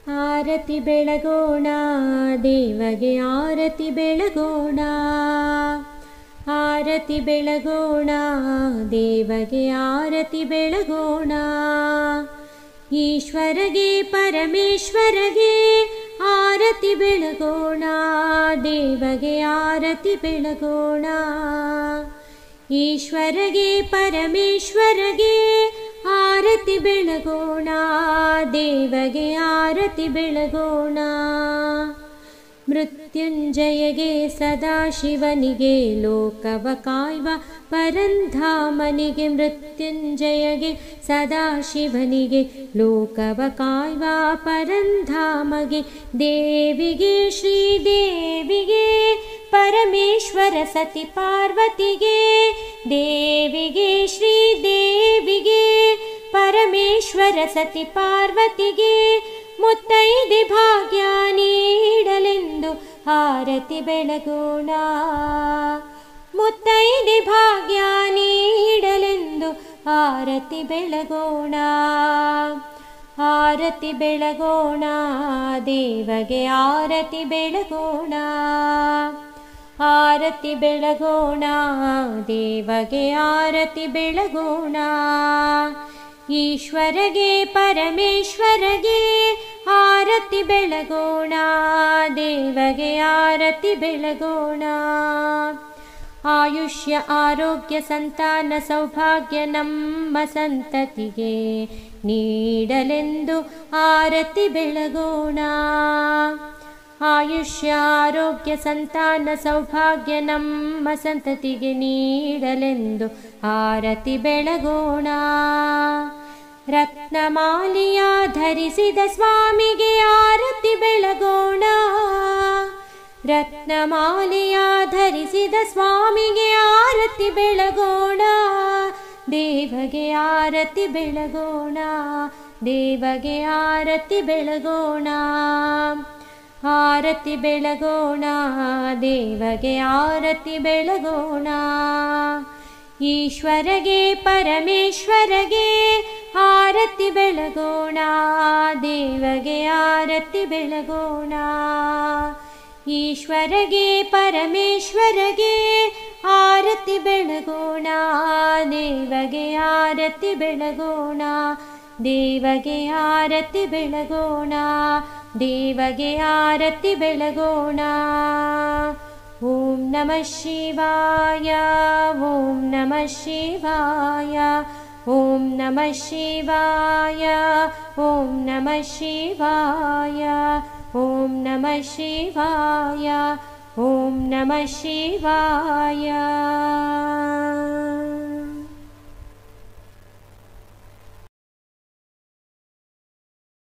ಆರತಿ ಬೆಳಗೋಣ ದೇವಗೆ ಆರತಿ ಬೆಳಗೋಣ ಆರತಿ ಬೆಳಗೋಣ ದೇವಗೆ ಆರತಿ ಬೆಳಗೋಣ ಈಶ್ವರಗೆ ಪರಮೇಶ್ವರಗೆ ಆರತಿ ಬೆಳಗೋಣ ದೇವಗೆ ಆರತಿ ಬೆಳಗೋಣ ಈಶ್ವರಗೆ ಪರಮೇಶ್ವರಗೆ ಆರತಿ ಬೆಳಗೋಣ ದೇವಗೆ ಆರತಿ ಬೆಳಗೋಣ ಮೃತ್ಯುಂಜಯಗೆ ಸದಾಶಿವನಿಗೆ ಲೋಕವ ಕಾಯ್ವ ಪರಂಧಾಮನಿಗೆ ಮೃತ್ಯುಂಜಯಗೆ ಸದಾಶಿವನಿಗೆ ಲೋಕವ ಕಾಯ್ವ ಪರಂಧಾಮಗೆ ದೇವಿಗೆ ಶ್ರೀದೇವಿಗೆ ಪರಮೇಶ್ವರ ಸತಿ ಪಾರ್ವತಿಗೆ ದೇವಿಗೆ ಶ್ರೀದೇವಿಗೆ ಪರಮೇಶ್ವರ ಸತಿ ಪಾರ್ವತಿಗೆ ಮುತ್ತೈದೆ ಭಾಗ್ಯ ನೀಡಲೆಂದು ಆರತಿ ಬೆಳಗೋಣ ಮುತ್ತೈದೆ ಭಾಗ್ಯ ನೀಡಲೆಂದು ಆರತಿ ಬೆಳಗೋಣ ಆರತಿ ಬೆಳಗೋಣ ದೇವಗೆ ಆರತಿ ಬೆಳಗೋಣ ಆರತಿ ಬೆಳಗೋಣ ದೇವಗೆ ಆರತಿ ಬೆಳಗೋಣ ಈಶ್ವರಗೆ ಪರಮೇಶ್ವರಗೆ ಆರತಿ ಬೆಳಗೋಣ ದೇವಗೆ ಆರತಿ ಬೆಳಗೋಣ ಆಯುಷ್ಯ ಆರೋಗ್ಯ ಸಂತಾನ ಸೌಭಾಗ್ಯ ನಮ್ಮ ಸಂತತಿಗೆ ನೀಡಲೆಂದು ಆರತಿ ಬೆಳಗೋಣ ಆಯುಷ್ಯ ಆರೋಗ್ಯ ಸಂತಾನ ಸೌಭಾಗ್ಯ ನಮ್ಮ ಸಂತತಿಗೆ ನೀಡಲೆಂದು ಆರತಿ ಬೆಳಗೋಣ ರತ್ನಮಾಲಿಯ ಧರಿಸಿದ ಸ್ವಾಮಿಗೆ ಆರತಿ ಬೆಳಗೋಣ ರತ್ನಮಾಲಿಯ ಧರಿಸಿದ ಸ್ವಾಮಿಗೆ ಆರತಿ ಬೆಳಗೋಣ ದೇವಗೆ ಆರತಿ ಬೆಳಗೋಣ ದೇವಗೆ ಆರತಿ ಬೆಳಗೋಣ ಆರತಿ ಬೆಳಗೋಣ ದೇವಗೆ ಆರತಿ ಬೆಳಗೋಣ ಈಶ್ವರಗೆ ಪರಮೇಶ್ವರಗೆ ಆರತಿ ಬೆಳಗೋಣ ದೇವಗೆ ಆರತಿ ಬೆಳಗೋಣ ಈಶ್ವರಗೆ ಪರಮೇಶ್ವರಗೆ ಆರತಿ ಬೆಳಗೋಣ ದೇವಗೆ ಆರತಿ ಬೆಳಗೋಣ ದೇವಗೆ ಆರತಿ ಬೆಳಗೋಣ ದೇವಗೆ ಆರತಿ ಬೆಳಗೋಣ ಓಂ ನಮಃ ಶಿವಾಯ ಓಂ ನಮಃ ಶಿವಾಯ ಓಂ ನಮಃ ಶಿವಾಯ ಓಂ ನಮಃ ಶಿವಾಯ ಓಂ ನಮಃ ಶಿವಾಯ ಓಂ ನಮಃ ಶಿವಾಯ